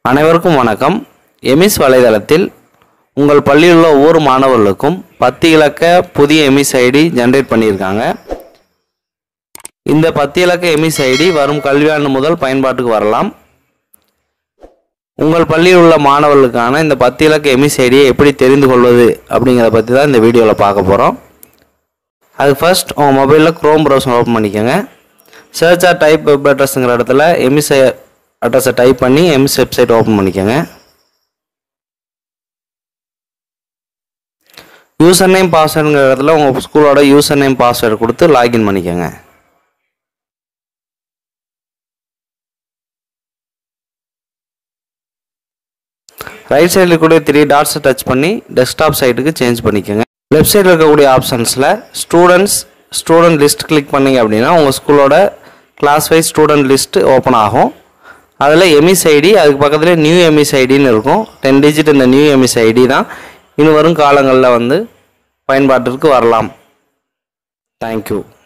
அனைவருக்கும் வணக்கம் எமிஸ் வலைதளத்தில் உங்கள் பள்ளியில் உள்ள ஒவ்வொரு மாணவர்களுக்கும் பத்து இலக்க புதிய எமிஸ் ஐடி ஜென்ரேட் பண்ணியிருக்காங்க இந்த பத்து இலக்க எமிஸ் ஐடி வரும் கல்வியாண்டு முதல் பயன்பாட்டுக்கு வரலாம் உங்கள் பள்ளியில் உள்ள மாணவர்களுக்கான இந்த பத்து இலக்க எமிஸ் ஐடியை எப்படி தெரிந்து கொள்வது அப்படிங்கிறத பற்றி தான் இந்த வீடியோவில் பார்க்க போகிறோம் அது ஃபர்ஸ்ட் உங்கள் மொபைலில் க்ரோம் ப்ரௌசர் ஓப்பன் பண்ணிக்கோங்க சர்ச் ஆர் டைப் வெப் அட்ரஸுங்கிற இடத்துல எமிஸ் அட்ரஸை டைப் பண்ணி எமிஸ் வெப்சைட் ஓப்பன் பண்ணிக்கோங்க யூசர் நேம் பாஸ்வேர்டுங்கிற இடத்துல உங்கள் ஸ்கூலோட யூசர் நேம் பாஸ்வேர்டு கொடுத்து லாகின் பண்ணிக்கோங்க ரைட் சைடில் இருக்கக்கூடிய த்ரீ டாட்ஸை டச் பண்ணி டெஸ்க்டாப் சைட்டுக்கு சேஞ்ச் பண்ணிக்கோங்க லெஃப்ட் சைடில் இருக்கக்கூடிய ஆப்ஷன்ஸில் ஸ்டூடெண்ட்ஸ் ஸ்டூடெண்ட் லிஸ்ட் கிளிக் பண்ணீங்க அப்படின்னா உங்கள் ஸ்கூலோட class wise student list open ஆகும் அதில் எமிஸ் ஐடி அதுக்கு பக்கத்தில் நியூ எமிஸ் ஐடின்னு இருக்கும் டென் டிஜிட் இந்த நியூ எமிஸ் ஐடி தான் இனி வரும் காலங்களில் வந்து பயன்பாட்டிற்கு வரலாம் தேங்க்யூ